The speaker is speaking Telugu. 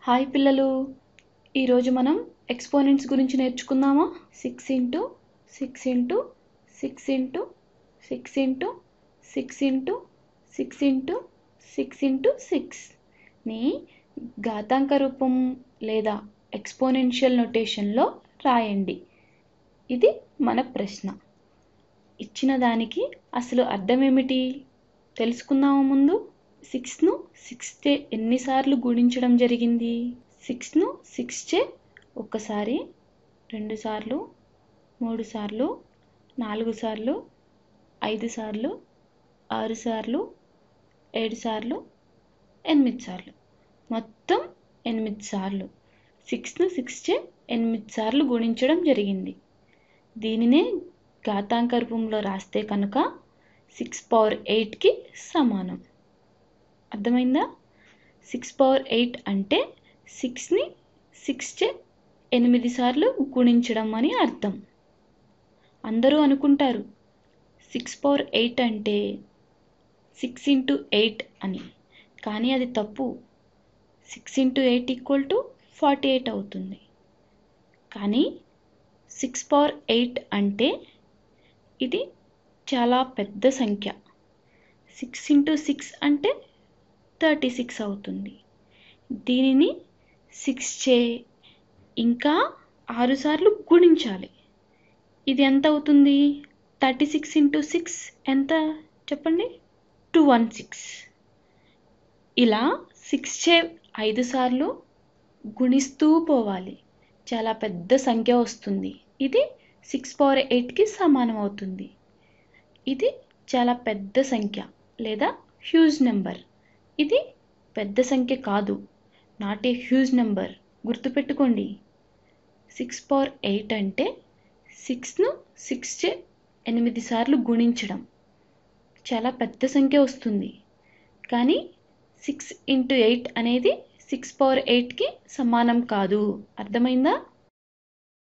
హాయ్ పిల్లలు ఈరోజు మనం ఎక్స్పోనెంట్స్ గురించి నేర్చుకుందామా six into six into six into six into six into six into six into సిక్స్ని ఘాతాంక రూపం లేదా ఎక్స్పోనెన్షియల్ నొటేషన్లో రాయండి ఇది మన ప్రశ్న ఇచ్చిన దానికి అసలు అర్థం ఏమిటి తెలుసుకుందామా ముందు సిక్స్ను సిక్స్ చే ఎన్నిసార్లు గుణించడం జరిగింది సిక్స్ను సిక్స్ చే ఒక్కసారి రెండు సార్లు మూడు సార్లు నాలుగు సార్లు ఐదు సార్లు ఆరు సార్లు ఏడు సార్లు ఎనిమిది సార్లు మొత్తం ఎనిమిది సార్లు సిక్స్ను సిక్స్ చే ఎనిమిది సార్లు గుణించడం జరిగింది దీనినే ఘాతాంక రూపంలో రాస్తే కనుక సిక్స్ పవర్ ఎయిట్కి సమానం అర్థమైందా సిక్స్ పవర్ ఎయిట్ అంటే సిక్స్ని సిక్స్ చే ఎనిమిది సార్లు గుణించడం అని అర్థం అందరూ అనుకుంటారు సిక్స్ పవర్ ఎయిట్ అంటే సిక్స్ ఇంటూ ఎయిట్ అని కానీ అది తప్పు six into eight equal to forty eight అవుతుంది కానీ సిక్స్ పవర్ ఎయిట్ అంటే ఇది చాలా పెద్ద సంఖ్య సిక్స్ ఇంటూ సిక్స్ అంటే థర్టీ సిక్స్ అవుతుంది దీనిని సిక్స్ చే ఇంకా ఆరు సార్లు గుణించాలి ఇది ఎంత అవుతుంది థర్టీ సిక్స్ ఇంటూ సిక్స్ ఎంత చెప్పండి టూ వన్ సిక్స్ ఇలా సిక్స్ చే ఐదు సార్లు గుణిస్తూ పోవాలి చాలా పెద్ద సంఖ్య వస్తుంది ఇది సిక్స్ పవర్ ఎయిట్కి సమానం అవుతుంది ఇది చాలా పెద్ద సంఖ్య లేదా హ్యూజ్ నెంబర్ ఇది పెద్ద సంఖ్య కాదు నాట్ ఏ హ్యూజ్ నెంబర్ గుర్తుపెట్టుకోండి సిక్స్ పవర్ ఎయిట్ అంటే సిక్స్ను సిక్స్ చే ఎనిమిది సార్లు గుణించడం చాలా పెద్ద సంఖ్య వస్తుంది కానీ సిక్స్ ఇంటూ ఎయిట్ అనేది సిక్స్ పవర్ ఎయిట్కి సమానం కాదు అర్థమైందా